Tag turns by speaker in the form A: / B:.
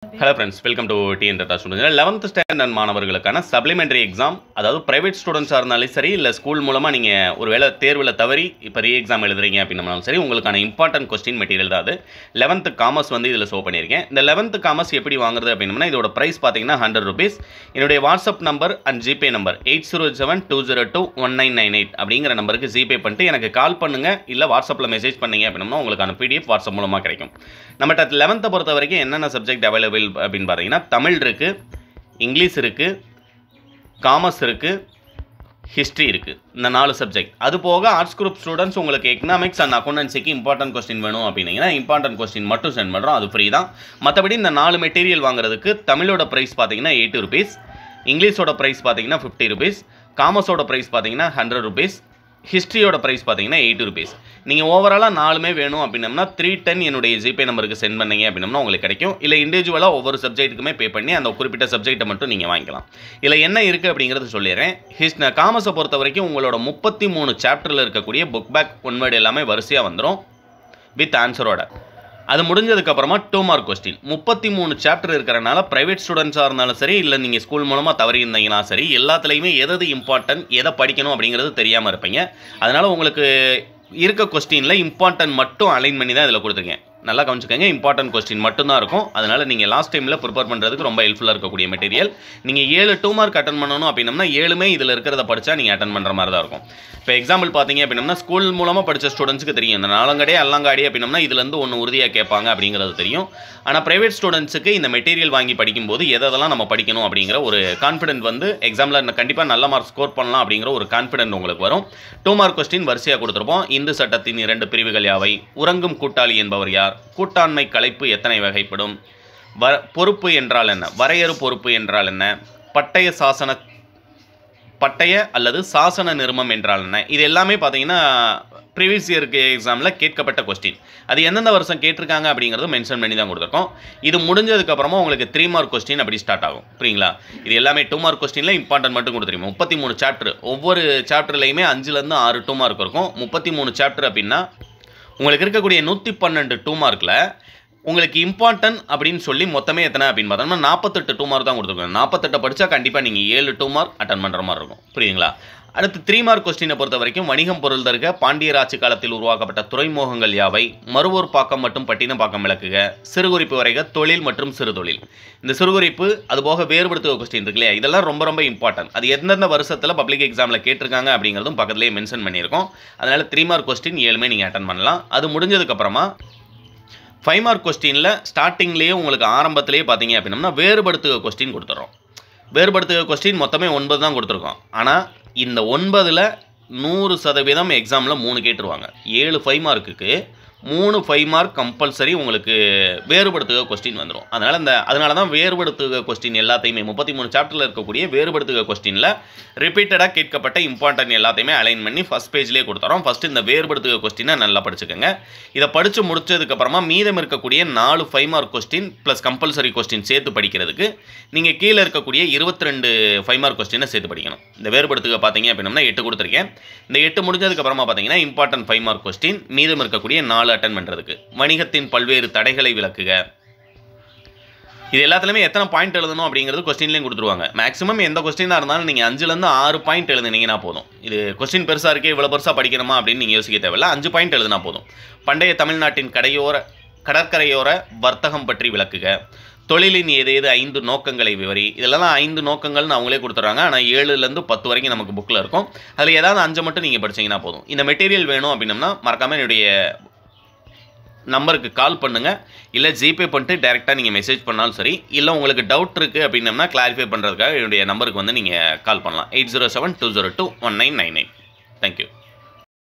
A: hello friends welcome to TN data students eleventh standard மாணவர்களுக்கான supplementary exam அதாவது private ஸ்டூடெண்ட்ஸாக இருந்தாலும் சரி இல்லை ஸ்கூல் மூலமாக நீங்கள் ஒரு வேளை தேர்வில் தவறி இப்போ ரீ எக்ஸாம் எழுதுறீங்க அப்படின்னாலும் சரி உங்களுக்கான இம்பார்ட்டன்ட் கொஸ்டின் மெட்டீரியல் தான் அது லெவன்த்து காமர்ஸ் வந்து இதில் ஷோ பண்ணியிருக்கேன் இந்த லெவன்த்து காமர்ஸ் எப்படி வாங்குறது அப்படின்னா இதோட ப்ரைஸ் பார்த்தீங்கன்னா ஹண்ட்ரட் ருபீஸ் என்னுடைய WhatsApp number and GPay number eight zero seven two zero two one nine nine eight அப்படிங்கிற நம்பருக்கு ஜிபே பண்ணிட்டு எனக்கு கால் பண்ணுங்கள் இல்லை வாட்ஸ்அப்பில் மெசேஜ் பண்ணீங்க அப்படின்னா உங்களுக்கான பிடிஎஃப் வாட்ஸ்அப் மூலமாக கிடைக்கும் நம்மகிட்ட லெவன்த்தை பொறுத்த வரைக்கும் என்னென்ன சப்ஜெக்ட் அவைலபிள் அப்படின்னு பார்த்தீங்கன்னா தமிழ் இருக்குது இங்கிலீஷ் இருக்குது காமர்ஸ் இருக்குது ஹிஸ்ட்ரி இருக்குது இந்த நாலு சப்ஜெக்ட் அது போக ஆர்ட்ஸ் குரூப் ஸ்டூடெண்ட்ஸ் உங்களுக்கு எக்கனாமிக்ஸ் அண்ட் அக்கௌண்டன்சிக்கு இம்பார்ட்டன்ட் கொஸ்டின் வேணும் அப்படின்னீங்கன்னா இம்பார்ட்டன்ட் கொஸ்டின் மட்டும் சென்ட் பண்ணுறோம் அது ஃப்ரீ தான் மற்றபடி இந்த நாலு மெட்டீரியல் வாங்குறதுக்கு தமிழோட ப்ரைஸ் பார்த்தீங்கன்னா எயிட்டி ருபீஸ் இங்கிலீஷோட ப்ரைஸ் பார்த்தீங்கன்னா ஃபிஃப்டி ருபீஸ் காமர்ஸோட ப்ரைஸ் பார்த்தீங்கன்னா ஹண்ட்ரட் ருபீஸ் ஹிஸ்ட்ரியோட ப்ரைஸ் பார்த்தீங்கன்னா எயிட்டி ருபீஸ் நீங்கள் ஓவராலாக நாலுமே வேணும் அப்படின்னம்னா த்ரீ டென் என்னுடைய ஜிபே நம்பருக்கு சென்ட் பண்ணீங்க அப்படின்னம்னா உங்களுக்கு கிடைக்கும் இல்லை இண்டிவிஜுவலாக ஒவ்வொரு சப்ஜெக்ட்டுக்குமே பே பண்ணி அந்த குறிப்பிட்ட சப்ஜெக்ட்டை மட்டும் நீங்கள் வாங்கிக்கலாம் இதில் என்ன இருக்குது அப்படிங்கிறது சொல்லிடுறேன் ஹிஸ் காமர்ஸை பொறுத்த வரைக்கும் உங்களோட முப்பத்தி மூணு சாப்டரில் இருக்கக்கூடிய புக் பேக் ஒன்வேர்டு எல்லாமே வரிசையாக வந்துடும் வித் ஆன்சரோட அது முடிஞ்சதுக்கப்புறமா டூ மார்க் கொஸ்டின் முப்பத்தி மூணு சாப்டர் இருக்கிறனால ப்ரைவேட் ஸ்டூடெண்ட்ஸாக இருந்தாலும் சரி இல்லை நீங்கள் ஸ்கூல் மூலமாக தவறி இருந்தீங்கன்னா சரி எல்லாத்துலேயுமே எது இம்பார்ட்டன்ட் எதை படிக்கணும் அப்படிங்கிறது தெரியாமல் இருப்பீங்க அதனால் உங்களுக்கு இருக்க கொஸ்டினில் இம்பார்ட்டன்ட் மட்டும் அலைன் பண்ணி தான் இதில் கொடுத்துருக்கேன் நல்லா கவனிச்சுக்கோங்க இம்பார்ட்டன்ட் கொஸ்டின் மட்டும்தான் இருக்கும் அதனால் நீங்கள் லாஸ்ட் டைமில் ப்ரிப்பேர் பண்ணுறதுக்கு ரொம்ப ஹெல்ப்ஃபுல்லாக இருக்கக்கூடிய மெட்டீரியல் நீங்கள் ஏழு டூ மார்க் அட்டன் பண்ணணும் அப்படின்னம்னா ஏழுமே இதில் இருக்கிறத படித்தா நீங்கள் அட்டன் பண்ணுற மாதிரி தான் இருக்கும் இப்போ எக்ஸாம்பிள் பார்த்தீங்க அப்படின்னா ஸ்கூல் மூலமாக படித்த ஸ்டூடெண்ட்ஸ்க்கு தெரியும் இந்த நாலங்காடி அல்லாங்காடி அப்படின்னம்னா இதுலேருந்து ஒன்று உறுதியாக கேட்பாங்க அப்படிங்கிறது தெரியும் ஆனால் ப்ரைவேட் ஸ்டூடெண்ட்ஸுக்கு இந்த மெட்டீரியல் வாங்கி படிக்கும்போது எதெல்லாம் நம்ம படிக்கணும் அப்படிங்கிற ஒரு கான்ஃபிடென்ட் வந்து எக்ஸாமில் கண்டிப்பாக நல்ல மார்க் ஸ்கோர் பண்ணலாம் அப்படிங்கிற ஒரு கான்ஃபிடென்ட் உங்களுக்கு வரும் டூ மார்க் கொஸ்டின் வரிசையாக கொடுத்துருப்போம் இந்து சட்டத்தின் இரண்டு பிரிவுகள் யாவை உறங்கும் கூட்டாளி என்பவர் யார் கூட்டாண்மை கலைப்பு எத்தனை வகைப்படும் வ பொறுப்பு என்றால் என்ன வரையறு பொறுப்பு என்றால் என்ன பட்டய சாசன பட்டய அல்லது சாசன நிறுமம் என்றால் என்ன இது எல்லாமே பார்த்தீங்கன்னா ப்ரீவியஸ் இயருக்கு எக்ஸாமில் கேட்கப்பட்ட கொஸ்டின் அது எந்தெந்த வருஷம் கேட்டிருக்காங்க அப்படிங்கிறது மென்ஷன் பண்ணி தான் கொடுத்துருக்கோம் இது முடிஞ்சதுக்கப்புறமா உங்களுக்கு த்ரீ மார்க் கொஸ்டின் அப்படி ஸ்டார்ட் ஆகும் புரியுங்களா இது எல்லாமே டூ மார்க் கொஸ்டினில் இம்பார்ட்டன்ட் மட்டும் கொடுத்துருக்கோம் முப்பத்தி மூணு சாப்டர் ஒவ்வொரு சாப்டர்லையுமே அஞ்சுலேருந்து ஆறு டூ மார்க் இருக்கும் முப்பத்தி மூணு சாப்டர் அப்படின்னா உங்களுக்கு இருக்கக்கூடிய நூற்றி பன்னெண்டு டூ மார்க்கில் உங்களுக்கு இம்பார்ட்டன்ட் அப்படின்னு சொல்லி மொத்தமே எத்தனை அப்படின்னு பார்த்தோம்னா நாற்பத்தெட்டு டூ மார்க் தான் கொடுத்துருக்கோம் நாற்பத்தெட்டு படித்தா கண்டிப்பாக நீங்கள் ஏழு டூ மார்க் அட்டன் பண்ணுற மாதிரி இருக்கும் புரியுங்களா அடுத்து த்ரீ மார்க் கொஸ்டினை பொறுத்த வரைக்கும் வணிகம் பொருள் தருக பாண்டியர் ஆட்சி காலத்தில் உருவாக்கப்பட்ட துறைமுகங்கள் யாவை மறுவூர் பாக்கம் மற்றும் பட்டினப்பாக்கம் விளக்குக சிறுகுறிப்பு வரைக தொழில் மற்றும் சிறு தொழில் இந்த சிறுகுறிப்பு அதுபோக வேறுபடுத்துவ கொஸ்டின் இருக்கு இல்லையா இதெல்லாம் ரொம்ப ரொம்ப இம்பார்ட்டன்ட் அது எந்தெந்த வருஷத்தில் பப்ளிக் எக்ஸாமில் கேட்டிருக்காங்க அப்படிங்கிறதும் பக்கத்துலேயே மென்ஷன் பண்ணியிருக்கோம் அதனால் த்ரீ மார்க் கொஸ்டின் ஏழுமே நீங்கள் அட்டன் பண்ணலாம் அது முடிஞ்சதுக்கப்புறமா ஃபைவ் மார்க் கொஸ்டினில் ஸ்டார்டிங்லேயே உங்களுக்கு ஆரம்பத்திலேயே பார்த்தீங்க அப்படின்னா வேறுபடுத்துக கொஸ்டின் கொடுத்துட்றோம் வேறுபடுத்துக கொஸ்டின் மொத்தமே ஒன்பது தான் கொடுத்துருக்கோம் ஆனால் இந்த ஒன்பதில் நூறு சதவீதம் எக்ஸாமில் மூணு கேட்டுருவாங்க ஏழு ஃபைவ் மார்க்குக்கு மூணு ஃபைவ் மார்க் கம்பல்சரி உங்களுக்கு வேறுபடுத்துக கொஸ்டின் வந்துடும் அதனால் இந்த அதனால தான் வேறுபடுத்துக கொஸ்டின் எல்லாத்தையுமே முப்பத்தி மூணு சாப்டரில் இருக்கக்கூடிய வேறுபடுத்துக கொஸ்டினில் ரிப்பீட்டடாக கேட்கப்பட்ட இம்பார்ட்டன்ட் எல்லாத்தையுமே அலைன் பண்ணி ஃபஸ்ட் பேஜ்லேயே கொடுத்துறோம் ஃபஸ்ட்டு இந்த வேறுபடுத்துக கொஸ்டினை நல்லா படிச்சுக்கோங்க இதை படித்து முடிச்சதுக்கப்புறமா மீதம் இருக்கக்கூடிய நாலு five mark question plus compulsory question சேர்த்து படிக்கிறதுக்கு நீங்கள் கீழே இருக்கக்கூடிய இருபத்தி ரெண்டு ஃபைவ் மார்க் கொஸ்டினை சேர்த்து படிக்கணும் இந்த வேறுபடுத்துக பார்த்தீங்க அப்படின்னா எட்டு கொடுத்துருக்கேன் இந்த எட்டு முடிஞ்சதுக்கப்புறமா பார்த்தீங்கன்னா இம்பார்ட்டன்ட் ஃபைவ் மார்க் கொஸ்டின் மீதம் இருக்கக்கூடிய நாலு அட்டன் பண்ணுறதுக்கு வணிகத்தின் பல்வேறு தடைகளை விளக்குக இது எல்லாத்துலேயுமே எத்தனை பாயிண்ட் எழுதணும் அப்படிங்கிறது கொஸ்டின்லேயும் கொடுத்துருவாங்க மேக்ஸிமம் எந்த கொஸ்டினாக இருந்தாலும் நீங்கள் அஞ்சுலேருந்து ஆறு பாயிண்ட் எழுதுனீங்கன்னா போதும் இது கொஸ்டின் பெருசாக இருக்கே இவ்வளோ பெருசாக படிக்கணுமா அப்படின்னு நீங்கள் யோசிக்க தேவையில்ல அஞ்சு பாயிண்ட் எழுதினா போதும் பண்டைய தமிழ்நாட்டின் கடையோர கடற்கரையோர வர்த்தகம் பற்றி விளக்குக தொழிலின் ஏதேது ஐந்து நோக்கங்களை விவரி இதெல்லாம் ஐந்து நோக்கங்கள்னு அவங்களே கொடுத்துட்றாங்க ஆனால் ஏழுலேருந்து பத்து வரைக்கும் நமக்கு புக்கில் இருக்கும் அதில் ஏதாவது அஞ்சு மட்டும் நீங்கள் படிச்சீங்கன்னா போதும் இந்த மெட்டீரியல் வேணும் அப்படின்னம்னா மறக்காமல் என்னுடைய நம்பருக்கு கால் பண்ணுங்கள் இல்லை ஜிபே பண்ணிட்டு டேரெக்டாக நீங்கள் மெசேஜ் பண்ணாலும் சரி இல்லை உங்களுக்கு டவுட் இருக்குது அப்படின்னம்னா கிளாரிஃபை பண்ணுறதுக்காக என்னுடைய நம்பருக்கு வந்து நீங்கள் கால் பண்ணலாம் eight zero seven two zero two one nine nine nine thank you